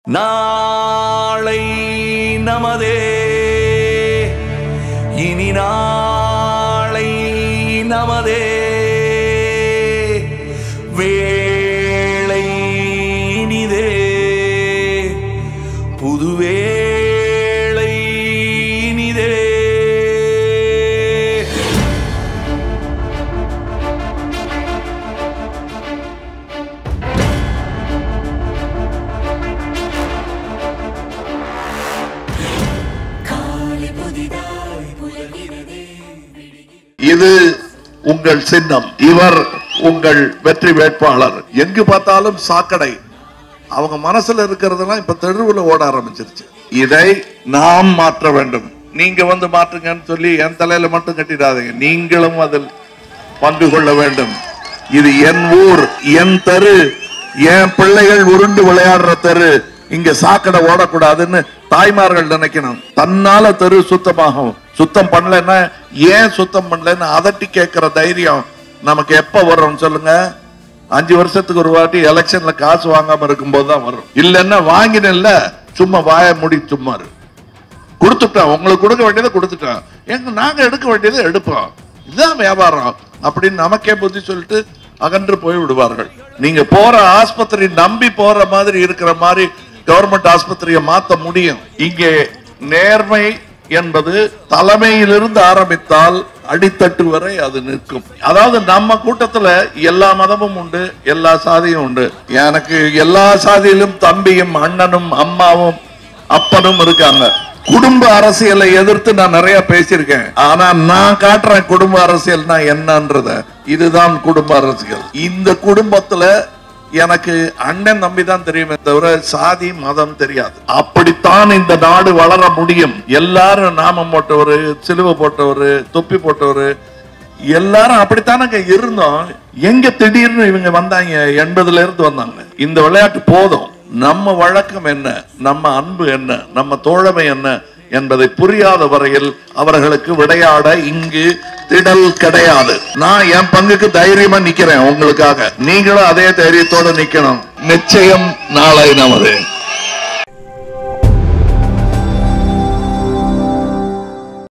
நாளை நமதே இனி நாளை நமதே வேளை இனிதே புதுவேளை இனிதே இது உங்கள் சின்னம் இவர் உங்கள் வெற்றி வேட்பாளர் எங்கு பார்த்தாலும் சாக்கடை அவங்க மனசுல இருக்கிறதெல்லாம் இப்ப தெருவுல ஓட ஆரம்பிச்சிருச்சு இதை நாம் மாற்ற வேண்டும் நீங்க வந்து மாற்றுங்கன்னு சொல்லி என் தலையில மட்டும் கட்டிடாதீங்க நீங்களும் அதில் பங்கு கொள்ள வேண்டும் இது என் ஊர் என் தெரு என் பிள்ளைகள் உருண்டு விளையாடுற தெரு இங்க சாக்கடை ஓடக்கூடாதுன்னு தாய்மார்கள் நினைக்கணும் தன்னால தெரு சுத்தமாகும் சுத்தம் பண்ணலன்னா ஏன் சுத்தம் பண்ணலன்னு அதட்டி கேட்கிற தைரியம் நமக்கு எப்ப வரும் சொல்லுங்க அஞ்சு வருஷத்துக்கு ஒரு வாட்டி எலெக்ஷன்ல காசு வாங்காம இருக்கும்போது தான் வரும் இல்லைன்னா வாங்கினேன்ல சும்மா வாய முடி சும்மா இரு. கொடுத்துட்டோம் உங்களுக்கு கொடுக்க வேண்டியதை கொடுத்துட்டோம் எங்க நாங்க எடுக்க வேண்டியதை எடுப்போம் இதுதான் வியாபாரம் அப்படின்னு நமக்கே புத்தி சொல்லிட்டு அகன்று போய் விடுவார்கள் நீங்க போற ஆஸ்பத்திரி நம்பி போற மாதிரி இருக்கிற மாதிரி கவர்மெண்ட் ஆஸ்பத்திரியை மாத்த முடியும் இங்கே நேர்மை என்பது தலைமையிலிருந்து ஆரம்பித்தால் அடித்தட்டு வரை அது நிற்கும் அதாவது நம்ம கூட்டத்துல எல்லா மதமும் உண்டு எல்லா சாதியும் உண்டு எனக்கு எல்லா சாதியிலும் தம்பியும் அண்ணனும் அம்மாவும் அப்பனும் இருக்காங்க குடும்ப அரசியலை எதிர்த்து நான் நிறைய பேசியிருக்கேன் ஆனா நான் காட்டுறேன் குடும்ப அரசியல்னா என்னன்றத இதுதான் குடும்ப அரசியல் இந்த குடும்பத்துல எனக்கு அண்ணன் தம்பி தான் தெரியுமே தவிர சாதி மதம் தெரியாது அப்படித்தான் இந்த நாடு வளர முடியும் எல்லாரும் நாமம் போட்டவரு சிலுவை போட்டவரு தொப்பி போட்டவரு எல்லாரும் அப்படித்தானங்க இருந்தோம் எங்க திடீர்னு இவங்க வந்தாங்க எண்பதுல இருந்து வந்தாங்க இந்த விளையாட்டு போதும் நம்ம வழக்கம் என்ன நம்ம அன்பு என்ன நம்ம தோழமை என்ன என்பதை புரியாத வரையில் அவர்களுக்கு விளையாட இங்கு திடல் கிடையாது நான் என் பங்குக்கு தைரியமா நிக்கிறேன் உங்களுக்காக நீங்களும் அதே தைரியத்தோட நிக்கணும் நிச்சயம் நாளை நமது